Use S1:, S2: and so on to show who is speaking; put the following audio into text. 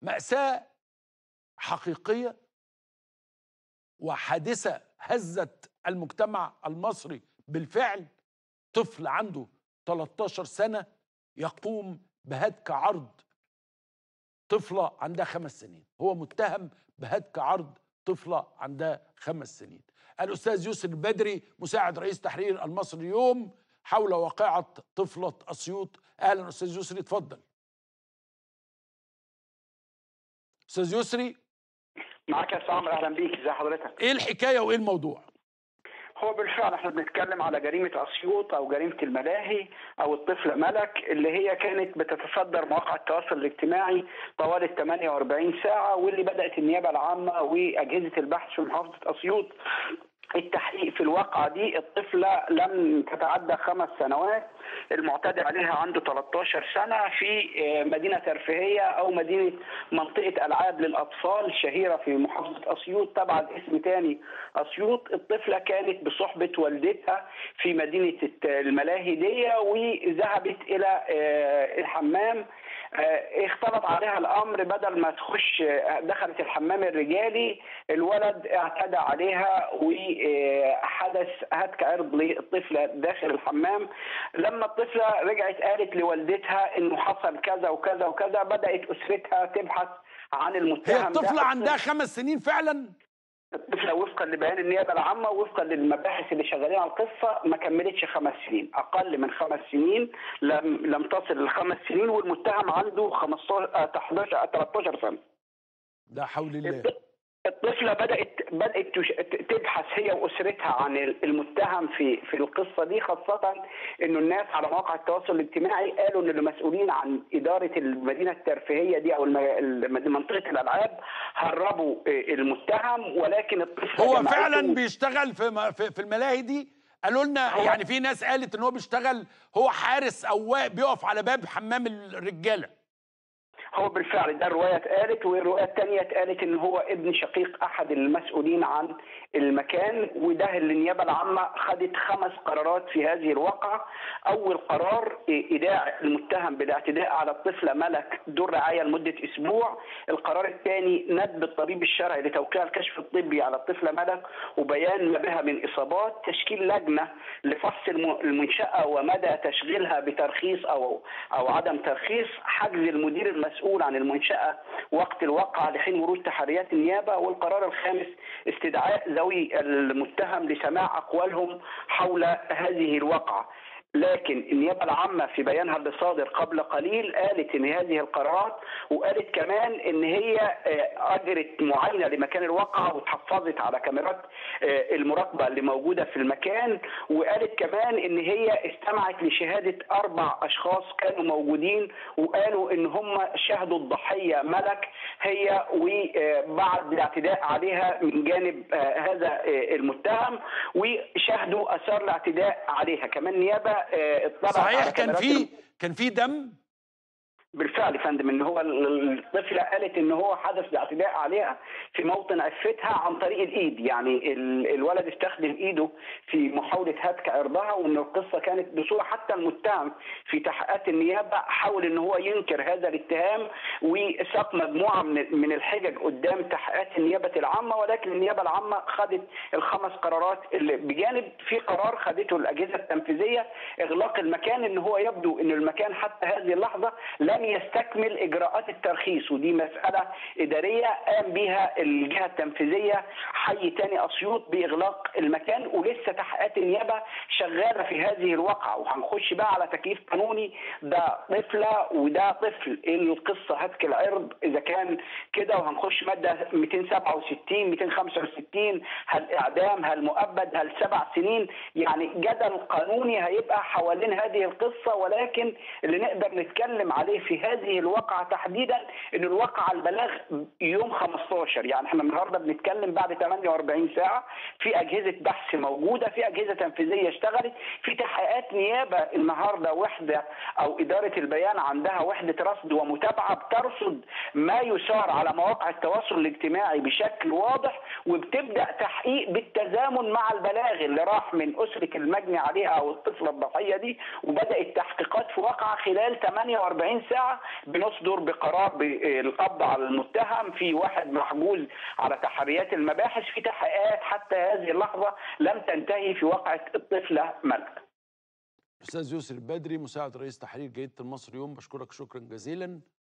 S1: مأساة حقيقية وحادثة هزت المجتمع المصري بالفعل طفل عنده 13 سنة يقوم بهتك عرض طفلة عندها خمس سنين هو متهم بهتك عرض طفلة عندها خمس سنين الأستاذ يوسف البدري مساعد رئيس تحرير المصري اليوم حول واقعة طفلة أسيوط أهلا أستاذ يسري اتفضل أستاذ يسري
S2: معاك يا استاذ عمرو اهلا بيك ازي حضرتك
S1: إيه الحكاية وإيه الموضوع
S2: هو بالفعل احنا بنتكلم على جريمه اسيوط او جريمه الملاهي او الطفله ملك اللي هي كانت بتتصدر مواقع التواصل الاجتماعي طوال ال 48 ساعه واللي بدات النيابه العامه واجهزه البحث في محافظه اسيوط التحقيق في الواقعة دي الطفلة لم تتعدى خمس سنوات المعتدى عليها عنده 13 سنة في مدينة ترفيهية أو مدينة منطقة ألعاب للأطفال شهيرة في محافظة أسيوط تبع اسم تاني أسيوط الطفلة كانت بصحبة والدتها في مدينة الملاهي دي وذهبت إلى الحمام اختلط عليها الامر بدل ما تخش دخلت الحمام الرجالي الولد اعتدى عليها وحدث هتك عرض للطفله داخل الحمام لما الطفله رجعت قالت لوالدتها انه حصل كذا وكذا وكذا بدات اسرتها تبحث عن المتهم
S1: هي الطفلة عندها خمس سنين فعلا
S2: الطفله وفقا لبيان النيابه العامه ووفقا للمباحث اللي شغالين على القصه ما كملتش خمس سنين اقل من خمس سنين لم لم تصل للخمس سنين والمتهم عنده 15 11 13 سنه
S1: ده حول الله
S2: الطفلة بدأت بدأت تبحث هي وأسرتها عن المتهم في في القصة دي خاصة إنه الناس على مواقع التواصل الاجتماعي قالوا إن المسؤولين عن إدارة المدينة الترفيهية دي أو منطقة الألعاب هربوا المتهم ولكن الطفل
S1: هو فعلا بيشتغل في في الملاهي دي قالوا لنا يعني في ناس قالت ان هو بيشتغل هو حارس او بيقف على باب حمام الرجاله
S2: هو بالفعل ده الرواية اتقالت والرواية الثانية اتقالت ان هو ابن شقيق احد المسؤولين عن المكان وده اللي النيابة العامة خدت خمس قرارات في هذه الواقعة اول قرار ايداع المتهم بالاعتداء على الطفلة ملك دور رعاية لمدة اسبوع القرار الثاني ندب الطبيب الشرعي لتوقيع الكشف الطبي على الطفلة ملك وبيان ما بها من اصابات تشكيل لجنة لفحص المنشأة ومدى تشغيلها بترخيص او او عدم ترخيص حجز المدير المسؤول المسؤول عن المنشأة وقت الواقعة لحين ورود تحريات النيابة والقرار الخامس استدعاء ذوي المتهم لسماع أقوالهم حول هذه الواقعة لكن النيابه العامه في بيانها اللي صادر قبل قليل قالت ان هذه القرارات وقالت كمان ان هي اجرت معاينه لمكان الواقعه وتحفظت على كاميرات المراقبه اللي موجوده في المكان وقالت كمان ان هي استمعت لشهاده اربع اشخاص كانوا موجودين وقالوا ان هم شهدوا الضحيه ملك هي وبعد الاعتداء عليها من جانب هذا المتهم وشهدوا اثار الاعتداء عليها كمان نيابه اطلع
S1: صحيح كان في كان في دم
S2: بالفعل يا فندم ان هو الطفله قالت ان هو حدث الاعتداء عليها في موطن عفتها عن طريق الايد يعني الولد استخدم ايده في محاوله هتك عرضها وان القصه كانت بصوره حتى المتهم في تحقيقات النيابه حاول ان هو ينكر هذا الاتهام وساق مجموعه من من الحجج قدام تحقيقات النيابه العامه ولكن النيابه العامه خدت الخمس قرارات اللي بجانب في قرار خدته الاجهزه التنفيذيه اغلاق المكان ان هو يبدو ان المكان حتى هذه اللحظه لم يستكمل اجراءات الترخيص ودي مساله اداريه قام بها الجهه التنفيذيه حي تاني اسيوط باغلاق المكان ولسه تحقيقات النيابه شغاله في هذه الواقعه وهنخش بقى على تكليف قانوني ده طفله وده طفل القصه هتك العرض اذا كان كده وهنخش ماده 267 265 هل اعدام هل مؤبد هل سبع سنين يعني جدل قانوني هيبقى حوالين هذه القصه ولكن اللي نقدر نتكلم عليه في هذه الواقعة تحديدا ان الواقعة البلاغ يوم 15 يعني احنا النهارده بنتكلم بعد 48 ساعة في اجهزة بحث موجودة في اجهزة تنفيذية اشتغلت في تحقيقات نيابة النهارده وحدة او ادارة البيان عندها وحدة رصد ومتابعة بترصد ما يثار على مواقع التواصل الاجتماعي بشكل واضح وبتبدا تحقيق بالتزامن مع البلاغ اللي راح من اسرة المجني عليها او الطفلة الضحية دي وبدات تحقيقات في واقعة خلال 48 ساعة ساعه بنصدر بقرار بالقبض على المتهم في واحد محجوز على تحريات المباحث في تحقيقات حتى هذه اللحظه لم تنتهي في واقعه الطفله ملك
S1: الاستاذ يسر البدري مساعد رئيس تحرير جريده المصري يوم بشكرك شكرا جزيلا